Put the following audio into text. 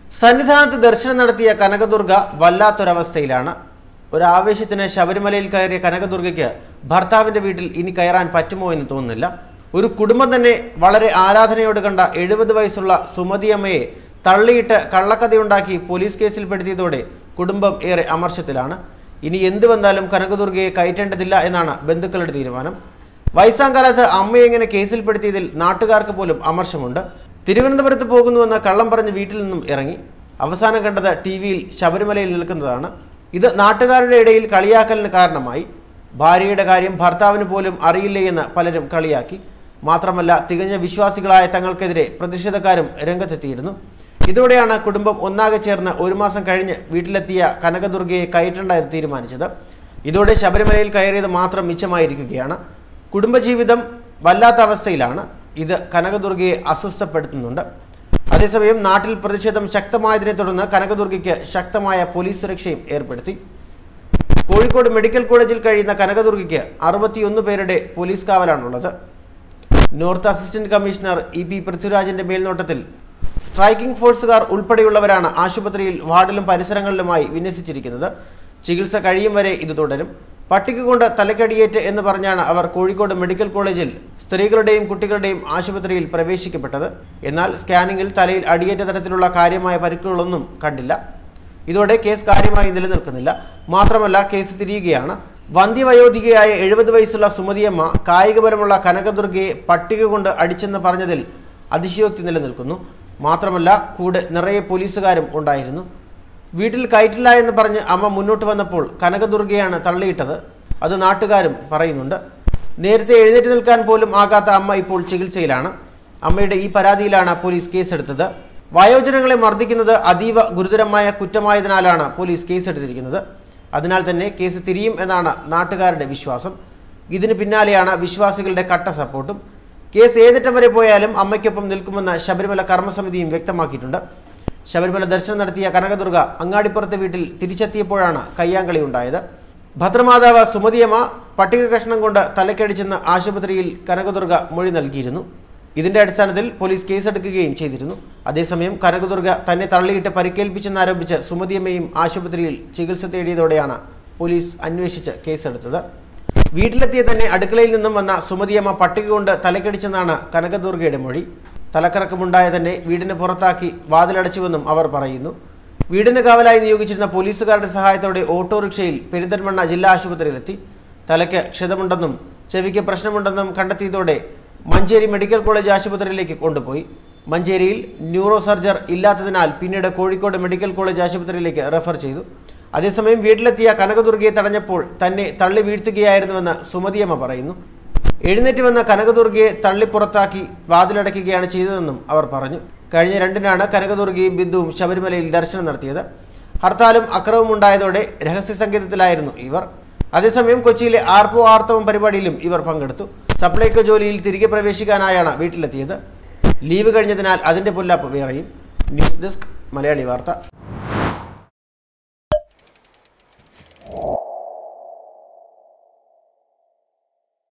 സന്നിധാനത്ത് ദർശനം നടത്തിയ കനകദുർഗ വല്ലാത്തൊരവസ്ഥയിലാണ് ഒരാവേശത്തിന് ശബരിമലയിൽ കയറിയ കനകദുർഗയ്ക്ക് ഭർത്താവിന്റെ വീട്ടിൽ ഇനി കയറാൻ പറ്റുമോ എന്ന് തോന്നുന്നില്ല ഒരു കുടുംബം തന്നെ വളരെ ആരാധനയോട് കണ്ട എഴുപത് വയസ്സുള്ള സുമതിയമ്മയെ തള്ളിയിട്ട് കള്ളക്കഥയുണ്ടാക്കി പോലീസ് കേസിൽപ്പെടുത്തിയതോടെ കുടുംബം ഏറെ അമർഷത്തിലാണ് ഇനി എന്ത് വന്നാലും കനകദുർഗയെ കയറ്റേണ്ടതില്ല എന്നാണ് ബന്ധുക്കളുടെ തീരുമാനം വയസ്സാം കാലത്ത് അമ്മയെ ഇങ്ങനെ കേസിൽപ്പെടുത്തിയതിൽ നാട്ടുകാർക്ക് പോലും അമർഷമുണ്ട് തിരുവനന്തപുരത്ത് പോകുന്നുവെന്ന കള്ളം പറഞ്ഞ് വീട്ടിൽ നിന്നും ഇറങ്ങി അവസാനം കണ്ടത് ടി വിയിൽ ശബരിമലയിൽ നിൽക്കുന്നതാണ് ഇത് നാട്ടുകാരുടെ ഇടയിൽ കളിയാക്കലിന് കാരണമായി ഭാര്യയുടെ കാര്യം ഭർത്താവിന് പോലും അറിയില്ലേ എന്ന് പലരും കളിയാക്കി മാത്രമല്ല തികഞ്ഞ വിശ്വാസികളായ തങ്ങൾക്കെതിരെ പ്രതിഷേധക്കാരും രംഗത്തെത്തിയിരുന്നു ഇതോടെയാണ് കുടുംബം ഒന്നാകെ ചേർന്ന് ഒരു മാസം കഴിഞ്ഞ് വീട്ടിലെത്തിയ കനകദുർഗയെ കയറ്റണ്ട എന്ന് തീരുമാനിച്ചത് ഇതോടെ ശബരിമലയിൽ കയറിയത് മാത്രം മിച്ചമായിരിക്കുകയാണ് കുടുംബജീവിതം വല്ലാത്ത അവസ്ഥയിലാണ് ഇത് കനകദുർഗയെ അസ്വസ്ഥപ്പെടുത്തുന്നുണ്ട് അതേസമയം നാട്ടിൽ പ്രതിഷേധം ശക്തമായതിനെ തുടർന്ന് കനകദുർഗയ്ക്ക് ശക്തമായ പോലീസ് സുരക്ഷയും ഏർപ്പെടുത്തി കോഴിക്കോട് മെഡിക്കൽ കോളേജിൽ കഴിയുന്ന കനകദുർഗയ്ക്ക് അറുപത്തിയൊന്ന് പേരുടെ പോലീസ് കാവലാണുള്ളത് north assistant commissioner E P പൃഥ്വിരാജിന്റെ മേൽനോട്ടത്തിൽ സ്ട്രൈക്കിംഗ് ഫോഴ്സുകാർ ഉൾപ്പെടെയുള്ളവരാണ് ആശുപത്രിയിൽ വാർഡിലും പരിസരങ്ങളിലുമായി വിന്യസിച്ചിരിക്കുന്നത് ചികിത്സ കഴിയും വരെ ഇത് തുടരും പട്ടിക കൊണ്ട് തലക്കടിയേറ്റ് എന്ന് പറഞ്ഞാണ് അവർ കോഴിക്കോട് മെഡിക്കൽ കോളേജിൽ സ്ത്രീകളുടെയും കുട്ടികളുടെയും ആശുപത്രിയിൽ പ്രവേശിക്കപ്പെട്ടത് എന്നാൽ സ്കാനിങ്ങിൽ തലയിൽ അടിയേറ്റ തരത്തിലുള്ള കാര്യമായ പരിക്കുകളൊന്നും കണ്ടില്ല ഇതോടെ കേസ് കാര്യമായി നിലനിൽക്കുന്നില്ല മാത്രമല്ല കേസ് തിരിയുകയാണ് വന്ധ്യവയോധികയായ എഴുപത് വയസ്സുള്ള സുമതിയമ്മ കായികപരമുള്ള കനകദുർഗയെ പട്ടിക കൊണ്ട് അടിച്ചെന്ന് പറഞ്ഞതിൽ അതിശയോക്തി നിലനിൽക്കുന്നു മാത്രമല്ല കൂടെ നിറയെ പോലീസുകാരും ഉണ്ടായിരുന്നു വീട്ടിൽ കയറ്റില്ല എന്ന് പറഞ്ഞ് അമ്മ മുന്നോട്ട് വന്നപ്പോൾ കനകദുർഗയാണ് തള്ളിയിട്ടത് അത് നാട്ടുകാരും പറയുന്നുണ്ട് നേരത്തെ എഴുന്നേറ്റ് നിൽക്കാൻ പോലും ആകാത്ത അമ്മ ഇപ്പോൾ ചികിത്സയിലാണ് അമ്മയുടെ ഈ പരാതിയിലാണ് പോലീസ് കേസെടുത്തത് വയോജനങ്ങളെ മർദ്ദിക്കുന്നത് അതീവ ഗുരുതരമായ കുറ്റമായതിനാലാണ് പോലീസ് കേസെടുത്തിരിക്കുന്നത് അതിനാൽ തന്നെ കേസ് തിരിയും എന്നാണ് നാട്ടുകാരുടെ വിശ്വാസം ഇതിന് പിന്നാലെയാണ് വിശ്വാസികളുടെ കട്ട സപ്പോർട്ടും കേസ് ഏതറ്റം വരെ പോയാലും അമ്മയ്ക്കൊപ്പം നിൽക്കുമെന്ന് ശബരിമല കർമ്മസമിതിയും വ്യക്തമാക്കിയിട്ടുണ്ട് ശബരിമല ദർശനം നടത്തിയ കനകദുർഗ അങ്ങാടിപ്പുറത്തെ വീട്ടിൽ തിരിച്ചെത്തിയപ്പോഴാണ് കയ്യാങ്കളി ഉണ്ടായത് ഭദ്രമാതാവ് സുമതിയമ്മ പട്ടിക കഷ്ണം കൊണ്ട് തലക്കടിച്ചെന്ന് ആശുപത്രിയിൽ കനകദുർഗ മൊഴി നൽകിയിരുന്നു ഇതിന്റെ അടിസ്ഥാനത്തിൽ പോലീസ് കേസെടുക്കുകയും ചെയ്തിരുന്നു അതേസമയം കനകദുർഗ തന്നെ തള്ളിയിട്ട് പരിക്കേൽപ്പിച്ചെന്നാരോപിച്ച് സുമതിയമ്മയും ആശുപത്രിയിൽ ചികിത്സ തേടിയതോടെയാണ് പോലീസ് അന്വേഷിച്ച് കേസെടുത്തത് വീട്ടിലെത്തിയ തന്നെ അടുക്കളയിൽ നിന്നും വന്ന സുമതിയമ്മ പട്ടിക കൊണ്ട് തലക്കടിച്ചെന്നാണ് കനകദുർഗയുടെ മൊഴി തലക്കറക്കമുണ്ടായ തന്നെ വീടിന് പുറത്താക്കി വാതിലടച്ചുവെന്നും അവർ പറയുന്നു വീടിന് കാവലായി നിയോഗിച്ചിരുന്ന പോലീസുകാരുടെ സഹായത്തോടെ ഓട്ടോറിക്ഷയിൽ പെരിന്തൽമണ്ണ ജില്ലാ ആശുപത്രിയിലെത്തി തലയ്ക്ക് ക്ഷതമുണ്ടെന്നും ചെവിക്ക് പ്രശ്നമുണ്ടെന്നും കണ്ടെത്തിയതോടെ മഞ്ചേരി മെഡിക്കൽ കോളേജ് ആശുപത്രിയിലേക്ക് കൊണ്ടുപോയി മഞ്ചേരിയിൽ ന്യൂറോ സർജർ ഇല്ലാത്തതിനാൽ പിന്നീട് കോഴിക്കോട് മെഡിക്കൽ കോളേജ് ആശുപത്രിയിലേക്ക് റെഫർ ചെയ്തു അതേസമയം വീട്ടിലെത്തിയ കനകദുർഗയെ തടഞ്ഞപ്പോൾ തന്നെ തള്ളി വീഴ്ത്തുകയായിരുന്നുവെന്ന് സുമതിയമ്മ പറയുന്നു എഴുന്നേറ്റ് വന്ന കനകദുർഗയെ തള്ളി പുറത്താക്കി വാതിലടയ്ക്കുകയാണ് ചെയ്തതെന്നും അവർ പറഞ്ഞു കഴിഞ്ഞ രണ്ടിനാണ് കനകദുർഗയും ബിന്ദുവും ശബരിമലയിൽ ദർശനം നടത്തിയത് ഹർത്താലും അക്രമവും ഉണ്ടായതോടെ രഹസ്യ സംഗീതത്തിലായിരുന്നു ഇവർ അതേസമയം കൊച്ചിയിലെ ആർപ്പോ ആർത്തവം പരിപാടിയിലും ഇവർ പങ്കെടുത്തു സപ്ലൈകോ ജോലിയിൽ തിരികെ പ്രവേശിക്കാനായാണ് വീട്ടിലെത്തിയത് ലീവ് കഴിഞ്ഞതിനാൽ അതിന്റെ പൊല്ലാപ്പ് വേറെയും ന്യൂസ് ഡെസ്ക് മലയാളി വാർത്ത